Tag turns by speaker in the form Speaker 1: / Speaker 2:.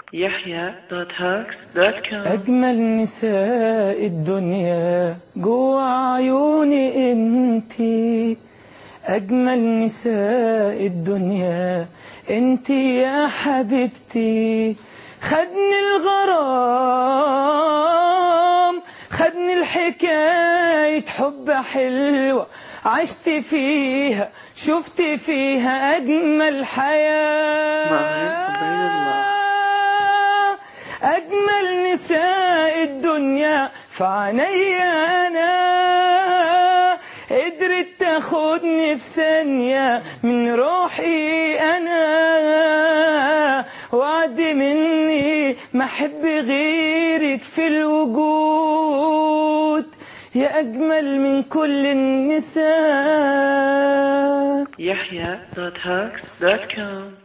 Speaker 1: يحيى.هاكس.com
Speaker 2: أجمل نساء الدنيا جوا عيوني انتي أجمل نساء الدنيا انتي يا حبيبتي خدني الغرام خدني الحكاية حب حلوة عشت فيها شفت فيها أجمل حياة أجمل نساء الدنيا في عينيا أنا قدرت تاخدني في ثانية من روحي أنا وعد مني ما أحب غيرك في الوجود يا أجمل من كل النساء
Speaker 1: يحيى.هاكس.com